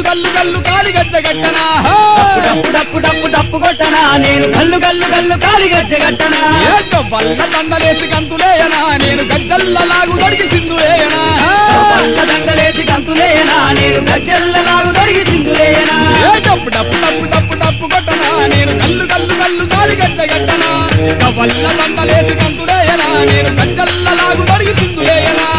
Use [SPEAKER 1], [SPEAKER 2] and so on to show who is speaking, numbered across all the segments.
[SPEAKER 1] గల్లు గల్లు కాలి గజ్జ గట్టనా
[SPEAKER 2] డప్పు డప్పు డప్పు డప్పు కొట్టనా నేను గల్లు గల్లు గల్లు కాలి గజ్జ గట్టనా
[SPEAKER 1] ఏక వల్ల దండలేసి గంతులేయనా నేను గజ్జల్ల లాగు దొరికి సింధులేయనా
[SPEAKER 2] పల్ల దండలేసి గంతులేయనా నేను గజ్జెల్లలాగు దొరికి సింధులేయనా
[SPEAKER 1] ఏ డప్పు డప్పు డప్పు డప్పు డప్పు కొట్టనా నేను గల్లు గల్లు గల్లు కాలి గజ్జ గట్టనా వల్ల దండలేసి గంతులేయనా నేను గజ్జల్ల లాగు దొరికి సింధులేయనా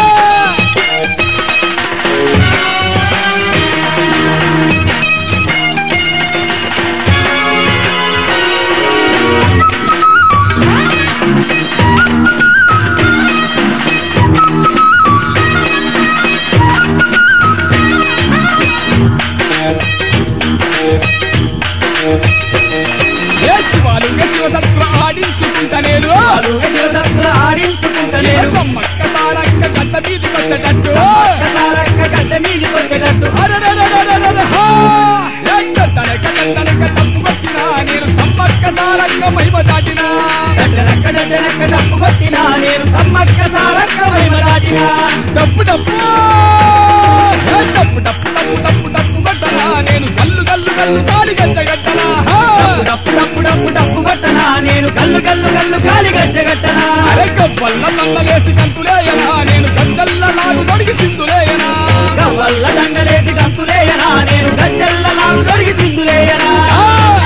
[SPEAKER 1] ఏ శివాలు శివ సత్వ ఆడించుకుంటా నేను
[SPEAKER 2] శివసత్తుల ఆడించుకుంటా
[SPEAKER 1] ఏ
[SPEAKER 2] నేను
[SPEAKER 1] సమ్మక్క సారక్క గడ్డ మీదికి వచ్చేటట్టు
[SPEAKER 2] ఒక్కసారక్క గడ్డ మీది కొట్టేటట్టు
[SPEAKER 1] అరెరెరెరెరెరెరె, హా! ఏ గడ్డనెక్క గడ్డనెక్క తప్పు కొట్టినా నేను సమ్మక్క సారక్క మహిమ దాటినా
[SPEAKER 2] గడ్డలక్క గడ్డలక్క డప్పు కొట్టినా నేను సమ్మక్క సారక్క వైమ దాటినా
[SPEAKER 1] డప్పు డప్పు ఏ డప్పు డప్పు డప్పు డప్పు డప్పు కొట్టనా నేను గల్లు గల్లు గల్లు కాలి గడ్డ గట్టనా హా!
[SPEAKER 2] డప్పు డప్పు డప్పు డప్పు కొట్టనా నేను గల్లు గల్లు గల్లు కాలి గజ్జ గట్టనా
[SPEAKER 1] అరే గవ్వల్ల దండలేసి కంతులేయనా నేను గజ్జల్ల నాడు దొడిగి సింధులేయనా
[SPEAKER 2] గవ్వల్ల దండలేసి గంతులేయనా నేను గజ్జెల్లలాగు దొరికి సింధులేయనా
[SPEAKER 1] ఆ!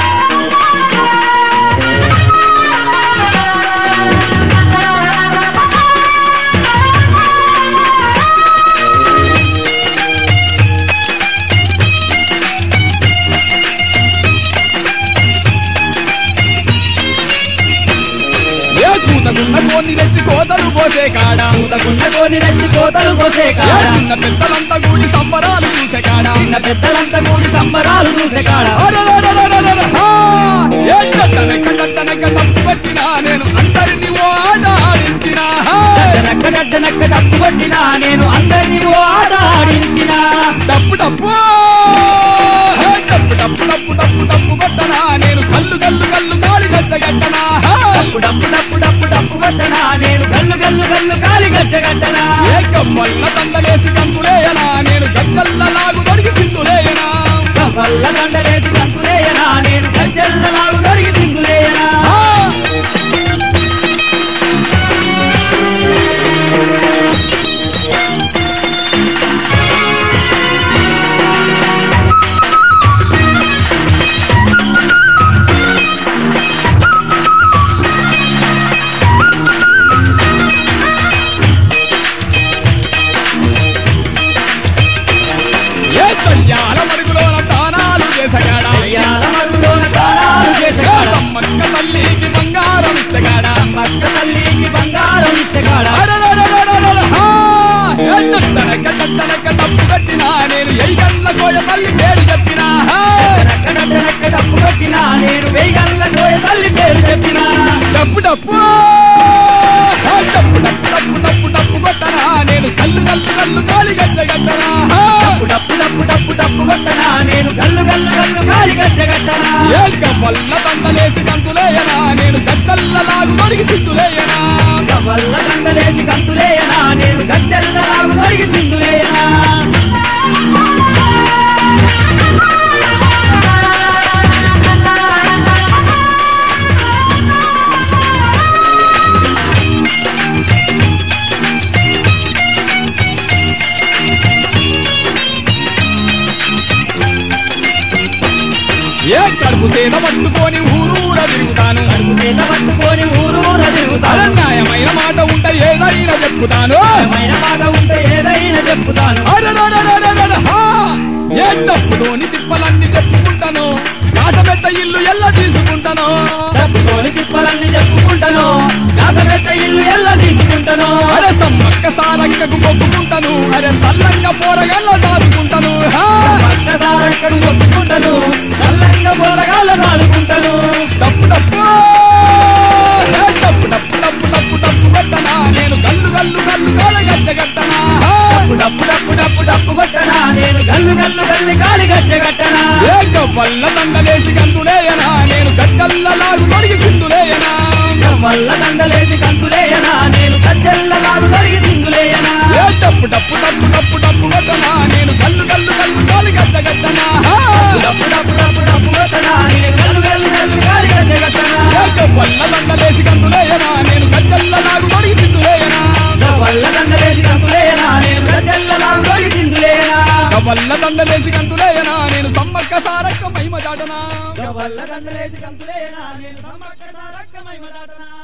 [SPEAKER 1] ఏ కూతకున్న కోని రెచ్చి కోతలు పోసే కాడ
[SPEAKER 2] పూతకున్న కోని నచ్చి కోతలు పోసే
[SPEAKER 1] ఏ
[SPEAKER 2] కాడ
[SPEAKER 1] చిన్న పెద్దలంతా కూడి సంబరాలు చూసే కాడ
[SPEAKER 2] చిన్న పెద్దలంతా కూడి సంబరాలు చూసే కాడ
[SPEAKER 1] అరెరెరెరెరెరె, హా! ఏ గడ్డనెక్క గడ్డనెక్క తప్పు పట్టినా నేను అందరిని ఓ ఆట ఆడించినా హా!
[SPEAKER 2] గడ్డనక్క గడ్డనక్క డప్పు కొట్టినా నేను అందరినీ ఓ ఆట ఆడించినా
[SPEAKER 1] డప్పు డప్పు హే, డప్పు డప్పు డప్పు డప్పు డప్పు కొట్టనా నేను కల్లు కల్లు కల్లు కాలి గడ్డ గట్టనా హా!
[SPEAKER 2] డప్పు డప్పు డప్పు డప్పు డప్పు కొట్టనా నేను గల్లు గల్లు గల్లు కాలి గజ్జ గట్టనా
[SPEAKER 1] ఏ గవ్వల్ల దండలేసి కంతులేయనా నేను గద్దల్ల లాగు దొరికి సింధులేయనా
[SPEAKER 2] గవ్వల్ల దండలేసి గంతులేయనా నేను గజ్జెల్లలాగు దొరికి సింధులేయనా
[SPEAKER 1] హా! ఏ కళ్యాణ మరుగులోన దానాలు చేసగాడా
[SPEAKER 2] అయ్యాల మరులోన దానాలు
[SPEAKER 1] ఏ
[SPEAKER 2] చేసగాడ
[SPEAKER 1] సమ్మక్క తల్లికి బంగారం ఇచ్చగాడా
[SPEAKER 2] మక్క తల్లికి బంగారం ఇచ్చగాడ
[SPEAKER 1] అరెరెరెరెరెరె, హా! ఏ దత్తనక దత్తనక తప్పు కట్టినా నేను ఎయ్యల్ల కోయ తల్లి పేరు చెప్పినా హా!
[SPEAKER 2] గడ్డనక్క గడ్డనక్క డప్పు కొట్టినా నేను వెయ్యల్ల కోయ తల్లి పేరు చెప్పినా
[SPEAKER 1] డప్పు డప్పు హే, డప్పు డప్పు డప్పు డప్పు డప్పు కొట్టనా నేను కల్లు కల్లు కల్లు కాలి గడ్డ గట్టనా హా!
[SPEAKER 2] డప్పు డప్పు డప్పు డప్పు డప్పు కొట్టనా నేను గల్లు గల్లు గల్లు కాలి గజ్జ గట్టనా
[SPEAKER 1] ఏక వల్ల దండలేసి కంతులేయనా నేను గద్దల్ల లాగు దొరికి సిద్ధులేయనా
[SPEAKER 2] వల్ల దండలేసి గంతులేయనా నేను గజ్జెల్లలాగు దొరికి సింధులేయనా
[SPEAKER 1] ఏ కడుపు తేన పట్టుకొని ఊరూర తిరుగుతాను
[SPEAKER 2] చేత పట్టుకొని ఊరూర తిరుగుతాను
[SPEAKER 1] అరణ్యాయమైన మాట ఉంటే ఏదైనా చెప్పుతాను
[SPEAKER 2] మైన మాట ఉంటే ఏదైనా చెప్పుతాను
[SPEAKER 1] అరెరెరెరెరెరె, హా! ఏ తప్పులోని తిప్పలన్నీ చెప్పుకుంటాను కాట పెద్ద ఇల్లు ఎల్ల తీసుకుంటాను
[SPEAKER 2] డబ్బుతోని తిప్పలన్నీ చెప్పుకుంటాను పెద్ద ఇల్లు ఎల్ల తీసుకుంటాను
[SPEAKER 1] అరే సమ్మక్క సారక్కకు మొక్కుకుంటాను అరే సల్లంగా పోరగల్ల దాదుకుంటాను హా!
[SPEAKER 2] పక్కదారక్కడు చెప్పుకుంటాను నల్లంగా పోలగాళ్ళ రాదుకుంటాను
[SPEAKER 1] డప్పు డప్పు ఏ డప్పు డప్పు డప్పు డప్పు డప్పు కొట్టనా నేను గల్లు గల్లు గల్లు కాల గడ్డ గట్టనా హా!
[SPEAKER 2] డప్పు డప్పు డప్పు డప్పు కొట్టనా నేను గల్లు గల్లు గల్లి కాలి గజ్జ కట్టనా
[SPEAKER 1] ఏక వల్ల దండలేసి కందులేయనా నేను గడ్డల్ల లాగు దొరికి సిందులేయనా
[SPEAKER 2] వల్ల దండలేసి కంతులేయనా నేను గజ్జెల్లలాగు దొరికి సింధులేయనా
[SPEAKER 1] ఏ డప్పు డప్పు డప్పు డప్పు డప్పు కొట్టనా నేను గల్లు గల్లు గల్లు కాలి గడ్డ గట్టనా
[SPEAKER 2] డప్పు డప్పు డప్పు డప్పు కొట్టనా నేను గల్లు గల్లు గల్లు కాలి గజ్జ కట్టనా
[SPEAKER 1] వల్ల దండలేసి కందులేయనా నేను గజ్జల్ల లాగు తొడిగి తిందులేయనా
[SPEAKER 2] వల్ల దండలేసి కంతులేనా నేను గజ్జల్ల తొడి చిందులేనా
[SPEAKER 1] వల్ల దండలేసి కందులేయనా నేను సమ్మక్క సారక్క మహిమ దాటనా
[SPEAKER 2] వల్ల దండలేసి కంతులేనా నేను సమ్మక్క సారక్క మహిమ దాటనా